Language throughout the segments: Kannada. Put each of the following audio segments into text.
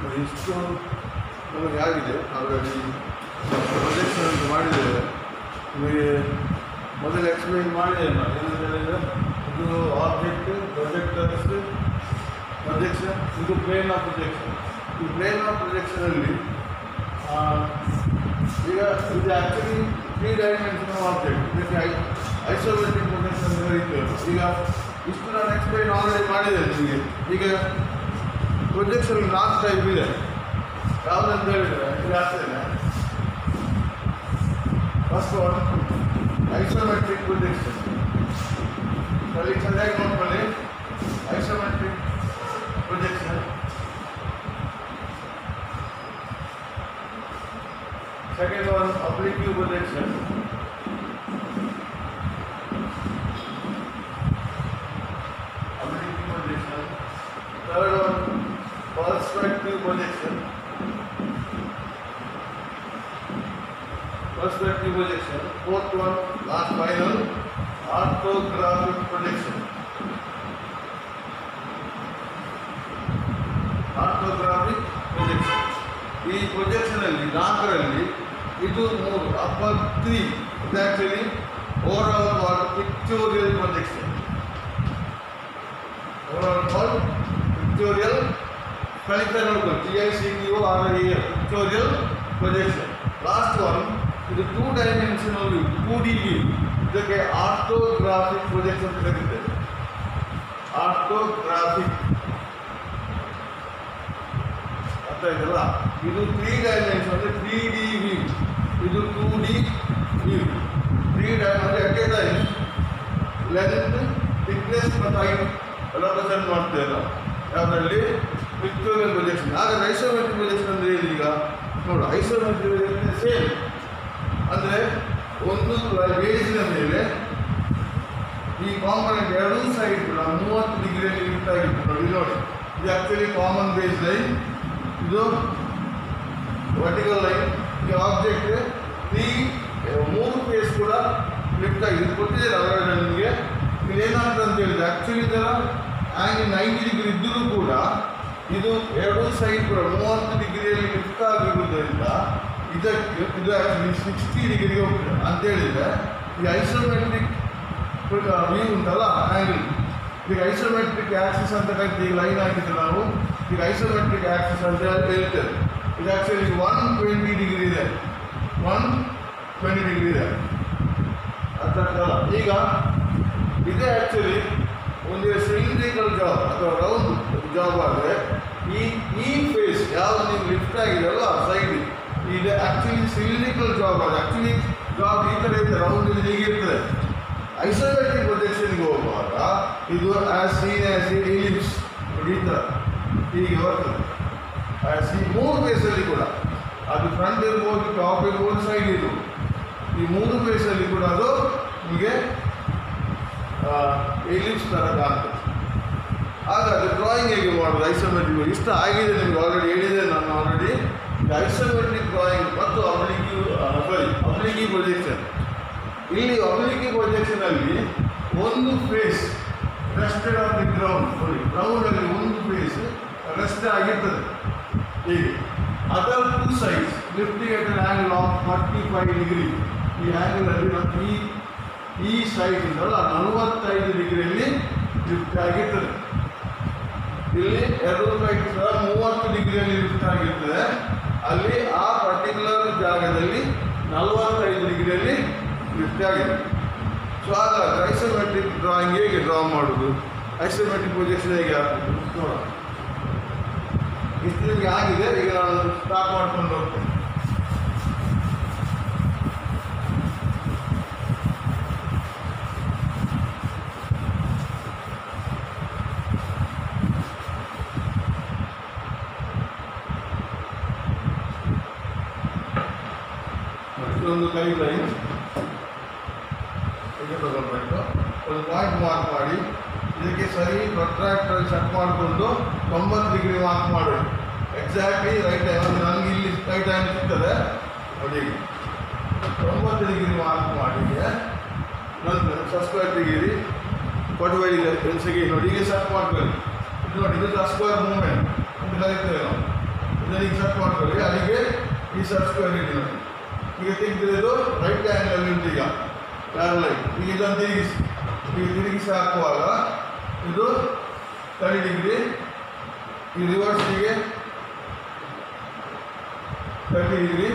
ನೋಡಿ ಇಷ್ಟು ನಮಗೆ ಆಗಿದೆ ಆಲ್ರೆಡಿ ಪ್ರೊಜೆಕ್ಷನ್ ಅಂತ ಮಾಡಿದ್ದೇವೆ ನಿಮಗೆ ಮೊದಲು ಎಕ್ಸ್ಪ್ಲೈನ್ ಮಾಡಿದೆ ನಾನು ಏನಂತ ಹೇಳಿದರೆ ಇದು ಆಬ್ಜೆಕ್ಟ್ ಪ್ರೊಜೆಕ್ಟರ್ಸ್ ಪ್ರೊಜೆಕ್ಷನ್ ಇದು ಪ್ಲೇನ್ ಆಫ್ ಪ್ರೊಜೆಕ್ಷನ್ ಈ ಪ್ಲೇನ್ ಆಫ್ ಪ್ರೊಜೆಕ್ಷನಲ್ಲಿ ಈಗ ಇದು ಆ್ಯಕ್ಚುಲಿ ತ್ರೀ ಡೈಮೆನ್ಷನಲ್ ಆಬ್ಜೆಕ್ಟ್ ಇದಕ್ಕೆ ಐ ಐಸೋಲೇಟಿಂಗ್ ಪ್ರೊಜೆಕ್ಷನ್ ಕರೀತೇವೆ ಈಗ ಇಷ್ಟು ನಾನು ಎಕ್ಸ್ಪ್ಲೈನ್ ಆಲ್ರೆಡಿ ಮಾಡಿದ್ದೇನೆ ನಿಮಗೆ ಈಗ ಪ್ರೊಜೆಕ್ಷನ್ ನಾಲ್ಕು ಟೈಪ್ ಇದೆ ಯಾವುದಂತ ಹೇಳಿದರೆ ಇದು ಆಗ್ತದೆ ಫಸ್ಟ್ ಒನ್ ಐಸೋಮೆಟ್ರಿಕ್ ಪ್ರೊಜೆಕ್ಷನ್ ಅಲ್ಲಿ ಸರಿಯಾಗಿ ನೋಡ್ಕೊಳ್ಳಿ isometric projection second one oblique projection oblique projection third one perspective projection perspective projection. Fourth one, last final, orthographic projection. Orthographic projection ಈ ಪ್ರೊಜೆಕ್ಷನಲ್ಲಿ ನಾಲ್ಕರಲ್ಲಿ ಇದು ಮೂರು ಅಪ್ಪರ್ ತ್ರೀ ಇದು actually overall call pictorial projection overall call pictorial ಕಲಿತಾ ನೋಡ್ಕೊಂಡು T I C T O R I L pictorial projection last one ಇದು two dimensional two D view ಇದಕ್ಕೆ ಆರ್ಥೋಗ್ರಾಫಿಕ್ ಪ್ರೊಜೆಕ್ಷನ್ ಅಂತ ಕರೀತೇವೆ ಆರ್ಥೋಗ್ರಾಫಿಕ್ ಅರ್ಥ ಆಯ್ತಲ್ಲ ಇದು ತ್ರೀ ಡೈಮೆನ್ಷನ್ ಅಂದರೆ ತ್ರೀ ಡಿ ವ್ಯೂ ಇದು ಟೂ ಡಿ ವ್ಯೂ ತ್ರೀ ಡೈ ಅಂದರೆ at a time length thickness ಮತ್ತು ಹೈಟ್ ಎಲ್ಲ ಪ್ರೆಸೆಂಟ್ ಮಾಡ್ತೇವೆ ನಾವು ಯಾವುದರಲ್ಲಿ ಪಿಕ್ಟೋರಿಯಲ್ ಪ್ರೊಜೆಕ್ಷನ್ ಆಗ ಐಸೋಮೆಟ್ರಿಕ್ ಪ್ರೊಜೆಕ್ಷನ್ ಅಂದರೆ ಈಗ ನೋಡು ಐಸೋಮೆಟ್ರಿಕ್ ಪ್ರೊಜೆಕ್ಷನ್ ಸೇಮ್ ಅಂದರೆ ಒಂದು ಬೇಸಿನ ಮೇಲೆ ಈ ಕಾಂಪೊನೆಂಟ್ ಎರಡೂ ಸೈಡ್ ಮೂವತ್ತು ಡಿಗ್ರಿಯಲ್ಲಿ ಲಿಫ್ಟ್ ಆಗಿತ್ತು ನೋಡಿ ನೋಡಿ ಇದು ಆ್ಯಕ್ಚುಲಿ ಕಾಮನ್ ಬೇಸ್ ಲೈನ್ ಇದು ವರ್ಟಿಕಲ್ ಲೈನ್ ಈ ಆಬ್ಜೆಕ್ಟ್ ಈ ಮೂರು ಫೇಸ್ ಕೂಡ ಲಿಫ್ಟ್ ಆಗಿದೆ ಇದು ಕೊಟ್ಟಿದ್ದಾರೆ ಅವರ ನಿಮಗೆ ಇದು ಏನಾಗ್ತದೆ ಅಂತ ಹೇಳಿದ್ರೆ ಆ್ಯಕ್ಚುಲಿ ಇದರ ಆ್ಯಂಗಲ್ ನೈಂಟಿ ಡಿಗ್ರಿ ಇದ್ದರೂ ಕೂಡ ಇದು ಎರಡೂ ಸೈಡ್ ಕೂಡ ಮೂವತ್ತು ಡಿಗ್ರಿಯಲ್ಲಿ ಲಿಫ್ಟ್ ಆಗಿರುವುದರಿಂದ ಇದಕ್ಕೆ ಇದು ಆ್ಯಕ್ಚುಲಿ ಸಿಕ್ಸ್ಟಿ ಡಿಗ್ರಿಗೆ ಹೋಗ್ತದೆ ಅಂತ ಹೇಳಿದರೆ ಈ ಐಸೋಮೆಟ್ರಿಕ್ ವ್ಯೂ ಉಂಟಲ್ಲ ಆ್ಯಂಗಲ್ ಈಗ ಐಸೋಮೆಟ್ರಿಕ್ ಆಕ್ಸಿಸ್ ಅಂತ ಕರಿತೀವಿ ಲೈನ್ ಹಾಕಿದ್ರೆ ನಾವು ಈಗ ಐಸೋಮೆಟ್ರಿಕ್ ಆಕ್ಸಿಸ್ ಅಂತ ಹೇಳಿ ಹೇಳ್ತೇವೆ ಇದು ಆ್ಯಕ್ಚುಲಿ ಒನ್ ಟ್ವೆಂಟಿ ಡಿಗ್ರಿ ಇದೆ ಒನ್ ಟ್ವೆಂಟಿ ಡಿಗ್ರಿ ಇದೆ ಅರ್ಥ ಆಗ್ತದಲ್ಲ ಈಗ ಇದೇ ಆ್ಯಕ್ಚುಲಿ ಒಂದು ಸಿಲಿಂಡ್ರಿಕಲ್ ಜಾಬ್ ಅಥವಾ ರೌಂಡ್ ಜಾಬ್ ಆದರೆ ಈ ಈ ಫೇಸ್ ಯಾವುದು ನೀವು ಲಿಫ್ಟ್ ಆಗಿದೆಯಲ್ಲ ಸೈಡ್ ಇದು ಆ್ಯಕ್ಚುಲಿ ಸಿಲಿಂಡ್ರಿಕಲ್ ಜಾಬ್ ಅದು ಆ್ಯಕ್ಚುಲಿ ಜಾಬ್ ಈ ಥರ ಇರ್ತದೆ ರೌಂಡ್ ಇದು ಹೀಗೆ ಇರ್ತದೆ ಐಸೋಮೆಟ್ರಿಕ್ ಪ್ರೊಜೆಕ್ಷನ್ಗೆ ಹೋಗುವಾಗ ಇದು ಆಸ್ ಸೀನ್ ಆಸ್ ಇಲಿಪ್ಸ್ ಈ ಥರ ಹೀಗೆ ಬರ್ತದೆ ಆಸ್ ಈ ಮೂರು ಫೇಸಲ್ಲಿ ಕೂಡ ಅದು ಫ್ರಂಟ್ ಇರ್ಬೋದು ಟಾಪ್ ಇರ್ಬೋದು ಸೈಡ್ ಇರ್ಬೋದು ಈ ಮೂರು ಫೇಸಲ್ಲಿ ಕೂಡ ಅದು ನಿಮಗೆ ಎಲಿಪ್ಸ್ ಥರ ಕಾಣ್ತದೆ ಹಾಗಾದರೆ ಡ್ರಾಯಿಂಗ್ ಹೇಗೆ ಮಾಡೋದು ಐಸೋಮೆಟ್ರಿಕ್ ಇಷ್ಟ ಆಗಿದೆ ನಿಮಗೆ ಆಲ್ರೆಡಿ ಹೇಳಿದೆ ನಾನು ಆಲ್ರೆಡಿ ಐಸೋಮೆಟ್ರಿಕ್ ಡ್ರಾಯಿಂಗ್ ಮತ್ತು ಅಬ್ಲಿಕ್ಯೂ ಸಾರಿ ಅಬ್ಲಿಕಿ ಪ್ರೊಜೆಕ್ಷನ್ ಇಲ್ಲಿ ಅಬ್ಲಿಕಿ ಪ್ರೊಜೆಕ್ಷನಲ್ಲಿ ಒಂದು face rested on the ground ನೋಡಿ ಗ್ರೌಂಡಲ್ಲಿ ಒಂದು ಫೇಸ್ ರೆಸ್ಟ್ ಆಗಿರ್ತದೆ ಹೀಗೆ other two sides lifting at an angle of forty five degree ಈ ಆ್ಯಂಗಲಲ್ಲಿ ನಮ್ಮ ಈ ಈ ಸೈಡ್ ಇದಲ್ಲ ನಲವತ್ತೈದು ಡಿಗ್ರಿಯಲ್ಲಿ ಲಿಫ್ಟ್ ಆಗಿರ್ತದೆ ಇಲ್ಲಿ ಎರಡು ಸೈಡ್ ಸಹ ಮೂವತ್ತು ಡಿಗ್ರಿಯಲ್ಲಿ ಲಿಫ್ಟ್ ಆಗಿರ್ತದೆ ಅಲ್ಲಿ ಆ ಪರ್ಟಿಕ್ಯುಲರ್ ಜಾಗದಲ್ಲಿ ನಲವತ್ತೈದು ಡಿಗ್ರಿಯಲ್ಲಿ ಲಿಫ್ಟ್ ಆಗಿದೆ ಸೊ ಹಾಗಾದ್ರೆ ಐಸೋಮೆಟ್ರಿಕ್ ಡ್ರಾಯಿಂಗ್ ಹೇಗೆ ಡ್ರಾ ಮಾಡೋದು ಐಸೋಮೆಟ್ರಿಕ್ ಪ್ರೊಜೆಕ್ಷನ್ ಹೇಗೆ ಹಾಕೋದು ನೋಡೋಣ ಇಷ್ಟು ನಿಮಗೆ ಆಗಿದೆ ಈಗ ನಾನು ಸ್ಟಾರ್ಟ್ ಮಾಡ್ಕೊಂಡು ಹೋಗ್ತೇನೆ ಇದೊಂದು ಕೈ ಲೈನ್ ಹೀಗೆ ತಗೊಳ್ಬೇಕು ಒಂದು ಪಾಯಿಂಟ್ ಮಾರ್ಕ್ ಮಾಡಿ ಇದಕ್ಕೆ ಸರಿ ಪ್ರೊಟ್ರಾಕ್ಟರ್ ಸೆಟ್ ಮಾಡಿಕೊಂಡು ತೊಂಬತ್ತು ಡಿಗ್ರಿ ಮಾರ್ಕ್ ಮಾಡಬೇಕು ಎಕ್ಸಾಕ್ಟ್ಲಿ ರೈಟ್ ಟೈಮ್ ಅಂದರೆ ನನಗೆ ಇಲ್ಲಿ ರೈಟ್ ಟೈಮ್ ಸಿಗ್ತದೆ ನೋಡಿ ತೊಂಬತ್ತು ಡಿಗ್ರಿ ಮಾರ್ಕ್ ಮಾಡಿ ನಂತರ ಸಬ್ಸ್ಕ್ರೈಬ್ ತೆಗೀರಿ ಫಾರ್ಟಿ ಫೈವ್ ಡಿಗ್ರಿ ಪೆನ್ಸಿಗೆ ನೋಡಿ ಹೀಗೆ ಸೆಟ್ ಮಾಡಬೇಕು ಇದು ನೋಡಿ ಇದು ಸ್ಕ್ವೇರ್ ಮೂವ್ಮೆಂಟ್ ಅಂತ ಕರಿತೇವೆ ನಾವು ಇದನ್ನ ಈಗ ಸೆಟ್ ಮಾಡ್ಕೊಳ್ಳಿ ಅಲ್ಲಿಗೆ ಈ ಸೆಟ್ ಸ್ಕ್ವೇರ್ ಇದೆ ನೋಡಿ. ಈಗ ತೆಗೆದಿರೋದು ರೈಟ್ ಆ್ಯಂಗಲ್ ಉಂಟು ಈಗ ಪ್ಯಾರಲೈಟ್ ಈಗ ಇದನ್ನು ತಿರುಗಿಸಿ ಈಗ ತಿರುಗಿಸಿ ಹಾಕುವಾಗ ಇದು ತರ್ಟಿ ಡಿಗ್ರಿ ಈ ರಿವರ್ಸಿಗೆ ತರ್ಟಿ ಡಿಗ್ರಿ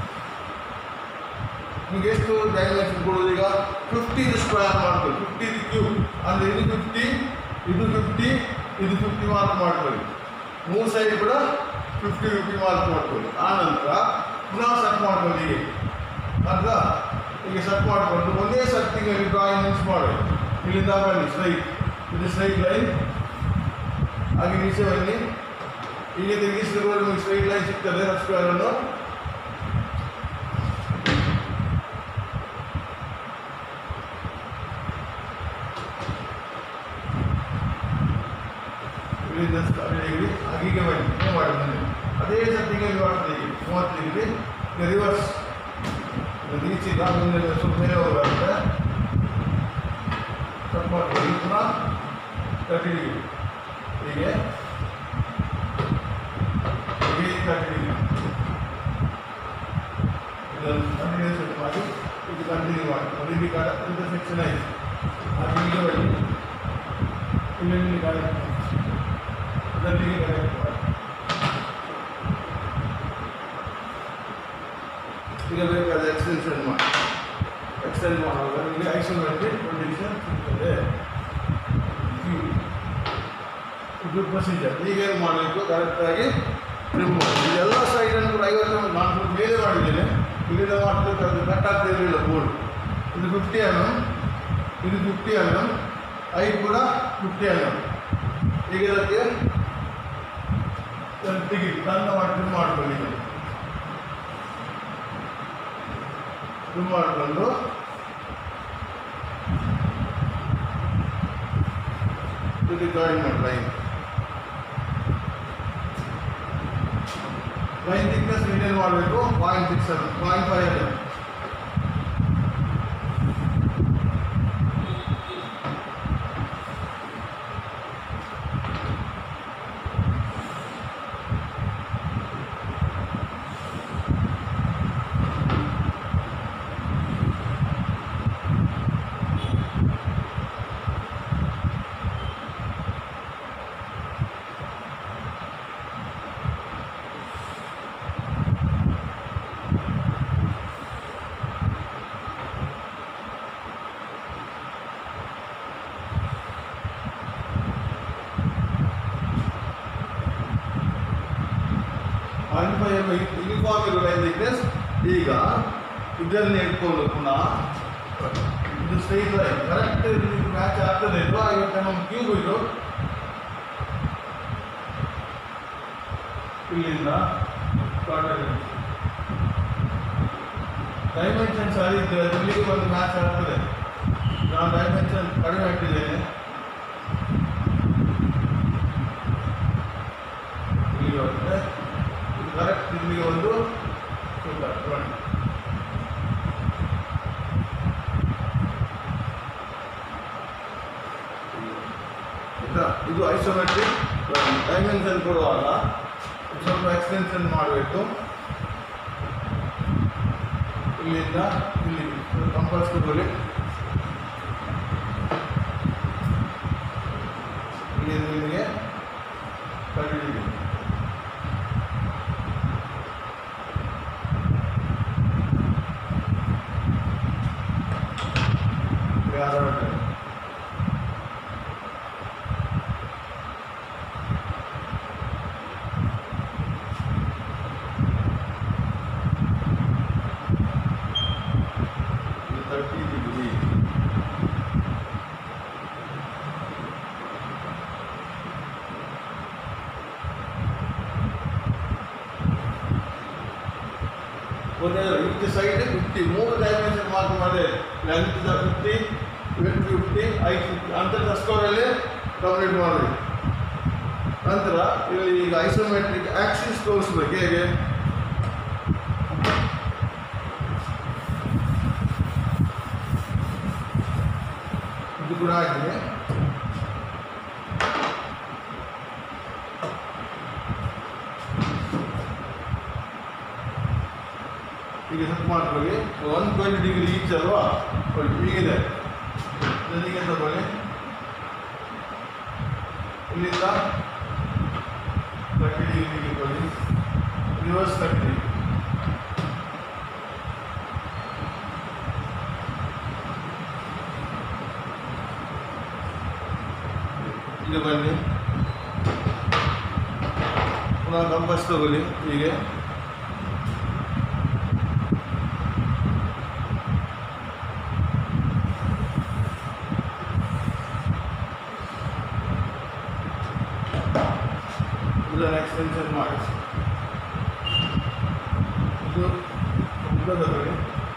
ನಿಮ್ಗೆ ಎಷ್ಟು ಡೈಮೆನ್ಷನ್ ಕೊಡೋದು ಈಗ ಫಿಫ್ಟಿ ಸ್ಕ್ವೇರ್ ಮಾಡ್ಕೊಳ್ಳಿ ಫಿಫ್ಟಿ ಕ್ಯೂಬ್ ಅಂದರೆ ಇದು ಫಿಫ್ಟಿ ಇದು ಫಿಫ್ಟಿ ಇದು ಫಿಫ್ಟಿ ಮಾರ್ಕ್ ಮಾಡ್ಕೊಳ್ಳಿ ಮೂರು ಸೈಡ್ ಕೂಡ ಫಿಫ್ಟಿ ಫಿಫ್ಟಿ ಮಾರ್ಕ್ ಮಾಡ್ಕೊಳ್ಳಿ ಆ ನಂತರ ಪುನಃ ಸೆಟ್ ಮಾಡ್ಕೊಳ್ಳಿ ಹೀಗೆ ಅರ್ಧ ಈಗ ಸೆಟ್ ಮಾಡಿಕೊಂಡು ಒಂದೇ ಸರ್ತಿಗೆ ಡ್ರಾಯಿಂಗ್ ಮಿಕ್ಸ್ ಮಾಡಿ ಇಲ್ಲಿಂದ ಬನ್ನಿ ಸ್ಟ್ರೈಟ್ ಇದು ಸ್ಟ್ರೈಟ್ ಲೈನ್ ಹಾಗೆ ಈಚೆ ಬನ್ನಿ ಹೀಗೆ ತಿರುಗಿಸಿದ್ರೆ ನಿಮಗೆ ಸ್ಟ್ರೈಟ್ ಲೈನ್ ಸಿಗ್ತದೆ ಸ್ಕ್ವೇರನ್ನು ಇಲ್ಲಿಂದ start ಡಿಗ್ರಿ ಹೀಗೆ ಬನ್ನಿ ಏನು ಮಾಡಿ ಬನ್ನಿ ಅದೇ ಸರ್ತಿಗೆ ಮಾಡ್ತೀವಿ ಈಗ ಮೂವತ್ತು ಡಿಗ್ರಿ ರಿವರ್ಸ್ ಈಚಿಂದ ಮುಂದೆ ಸ್ವಲ್ಪ ಮೇಲೆ ಹೋಗುತ್ತೆ ಸ್ವಲ್ಪ ಮಾಡ್ಕೊಳ್ಳಿ ಪುನಃ ತರ್ಟಿ ಡಿಗ್ರಿ ಹೀಗೆ ಹೀಗೆ ತರ್ಟಿ ಡಿಗ್ರಿ ಇದನ್ನು ಕಂಟಿನ್ಯೂ ಸೆಟ್ ಮಾಡಿ ಇದು ಕಂಟಿನ್ಯೂ ಮಾಡಿ ಒಂದು ಇಲ್ಲಿ ಕಾಡ ಇಂಟರ್ಸೆಕ್ಷನ್ ಆಯಿತು ಅದು ಹೀಗೆ ಬನ್ನಿ ಇಲ್ಲಿ ಇಲ್ಲಿ ಕಾಡ ಅದನ್ನು ಹೀಗೆ ಕನೆಕ್ಟ್ ಮಾಡಿ ಈಗ ಬೇಕಾದ ಎಕ್ಸ್ಟೆನ್ಷನ್ ಮಾಡಿ ಎಕ್ಸ್ಟೆಂಡ್ ಮಾಡುವಾಗ ನಿಮಗೆ ಐಸೋಮೆಟ್ರಿಕ್ ಕಂಡೀಷನ್ ಸಿಗ್ತದೆ ಇದು- ಇದು ಪ್ರೊಸೀಜರ್ ಈಗೇನು ಮಾಡಬೇಕು ಕರೆಕ್ಟಾಗಿ ಟ್ರಿಮ್ ಮಾಡಿ ಇದೆಲ್ಲ ಸೈಡನ್ನು ಕೂಡ ಐವತ್ತು ನಾನು ಮೇಲೆ ಮಾಡಿದ್ದೇನೆ ಇಲ್ಲಿಂದ ಮಾಡಬೇಕಾದ್ರೆ ಕಟ್ ಆಗ್ತಾ ಇರಲಿಲ್ಲ ಬೋರ್ಡ್ ಇದು ಫಿಫ್ಟಿ ಎಮ್ ಎಮ್ ಇದು ಫಿಫ್ಟಿ ಎಮ್ ಎಮ್ ಐದು ಕೂಡ ಫಿಫ್ಟಿ ಎಮ್ ಎಮ್ ಈಗ ಇದಕ್ಕೆ ತೆಗಿ ಸಣ್ಣ ಮಾಡಿ ಟ್ರಿಮ್ ಮಾಡ್ಕೊಳ್ಳಿ ಈಗ ಟ್ರಿಮ್ ಮಾಡಿಕೊಂಡು ಇದು ಜಾಯಿನ್ ಮಾಡಿ ಲೈನ್ ಲೈನ್ ಥಿಕ್ನೆಸ್ ಮೇಂಟೈನ್ ಮಾಡಬೇಕು point six seven point five M point five M uniform ಇರೋ ಲೈನ್ ಥಿಕ್ನೆಸ್ ಈಗ ಇದರಲ್ಲಿ ಇಟ್ಕೊಂಡು ಪುನಃ ಇದು ಸ್ಟ್ರೈಟ್ ಲೈನ್ ಕರೆಕ್ಟ್ ಇದಕ್ಕೆ ಮ್ಯಾಚ್ ಆಗ್ತದೆ ಇದು ಐವತ್ತು ಎಮ್ ಎಮ್ ಕ್ಯೂಬ್ ಇದು ಇಲ್ಲಿಂದ ಡೈಮೆನ್ಷನ್ ಸರಿ ಇದ್ದರೆ ಇಲ್ಲಿಗೆ ಒಂದು ಮ್ಯಾಚ್ ಆಗ್ತದೆ ನಾನು ಡೈಮೆನ್ಷನ್ ಕಡಿಮೆ ಇಟ್ಟಿದ್ದೇನೆ ಇಲ್ಲಿಗೆ ಬರ್ತದೆ ಇದು ಕರೆಕ್ಟ್ ಇಲ್ಲಿಗೆ ಒಂದು ಸೂಪರ್ ನೋಡಿ ಆಯ್ತಾ? ಇದು ಐಸೋಮೆಟ್ರಿಕ್ ಡೈಮೆನ್ಷನ್ ಕೊಡುವಾಗ ಸ್ವಲ್ಪ ಎಕ್ಸ್ಟೆನ್ಷನ್ ಮಾಡಬೇಕು ಇಲ್ಲಿಂದ ಇಲ್ಲಿ ಕಂಪಲ್ಸ್ ತಗೊಳ್ಳಿ ಇಲ್ಲಿಂದ ಇಲ್ಲಿಗೆ ಕಂಡಿದ್ದೀವಿ ಯಾರು ತರ್ಟಿ ಡಿಗ್ರಿ ಒಂದೇ ಈಚ್ ಸೈಡ್ ಫಿಫ್ಟಿ ಮೂರು ಡೈಮೆನ್ಷನ್ ಮಾರ್ಕ್ ಮಾಡಿ length fifty with fifty I fifty ಅಂತ ಸ್ಕೋರಲ್ಲಿ ಕಂಪ್ಲೀಟ್ ಮಾಡಿ ನಂತರ ಇಲ್ಲಿ ಈಗ ಐಸೋಮೆಟ್ರಿಕ್ ಆಕ್ಸಿಸ್ ತೋರಿಸ್ಬೇಕು ಹೇಗೆ ಇದು ಕೂಡ ಆಗಿದೆ ಈಗ ಸೆಟ್ ಮಾಡ್ಕೊಳ್ಳಿ ಒನ್ ಟ್ವೆಂಟಿ ಡಿಗ್ರಿ ಈಚ್ ಅಲ್ವಾ ನೋಡಿ ಹೀಗಿದೆ ನನಗೆ ತಗೊಳ್ಳಿ ಇಲ್ಲಿಂದ ತರ್ಟಿ ಡಿಗ್ರಿ ಇಟ್ಕೊಳ್ಳಿ ರಿವರ್ಸ್ ತರ್ಟಿ ಇಲ್ಲಿ ಬನ್ನಿ ಪುನಃ ಕಂಪಸ್ ತಗೊಳ್ಳಿ ಹೀಗೆ ಇದನ್ನು ಎಕ್ಸ್ಟೆನ್ಷನ್ ಮಾಡಿ ಇದು ಉದ್ದ ತಗೊಳ್ಳಿ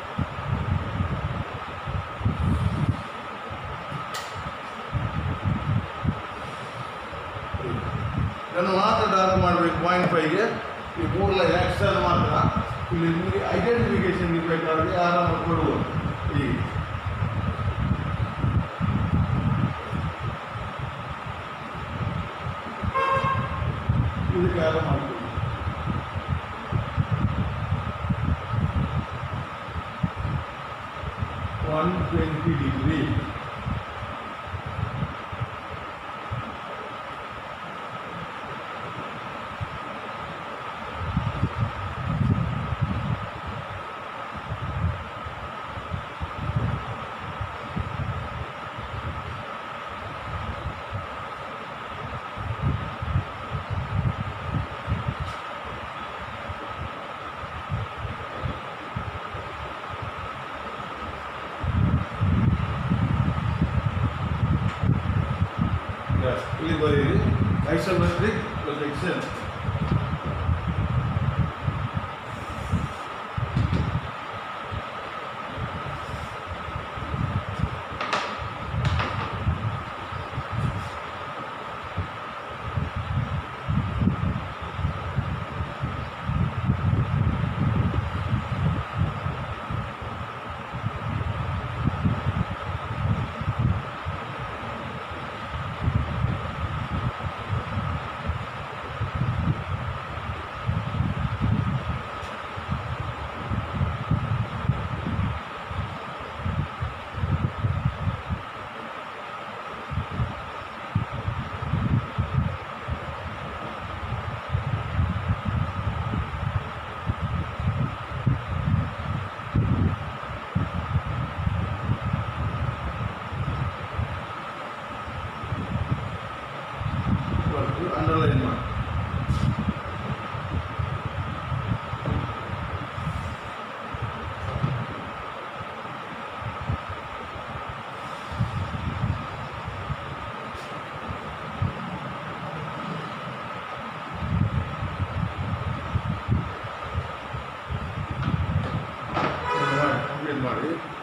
ಇದನ್ನು ಮಾತ್ರ ಡಾರ್ಕ್ ಮಾಡಬೇಕು ಪಾಯಿಂಟ್ ಫೈವ್ಗೆ ಈ ಮೂರು ಲೈನ್ ಎಕ್ಸ್ಟರ್ನ್ ಮಾತ್ರ ಇಲ್ಲಿ ನಿಮಗೆ ಐಡೆಂಟಿಫಿಕೇಶನ್ ಇರಬೇಕಾದ್ರೆ ಆರಾಮ ಕೊಡುವುದು ಈ ಇದಕ್ಕೆ ಆರಾಮ ಮಾಡ್ಕೊಳ್ಳಿ ಒನ್ ಟ್ವೆಂಟಿ ಡಿಗ್ರಿ Yes, ಇಲ್ಲಿ ಬರೀರಿ ಐಸೋಮೆಟ್ರಿಕ್ ಪ್ರೊಜೆಕ್ಷನ್ ಅಂಡರ್ಲೈನ್ ಮಾಡಿ ಕಂಪ್ಲೀಟ್ ಮಾಡಿ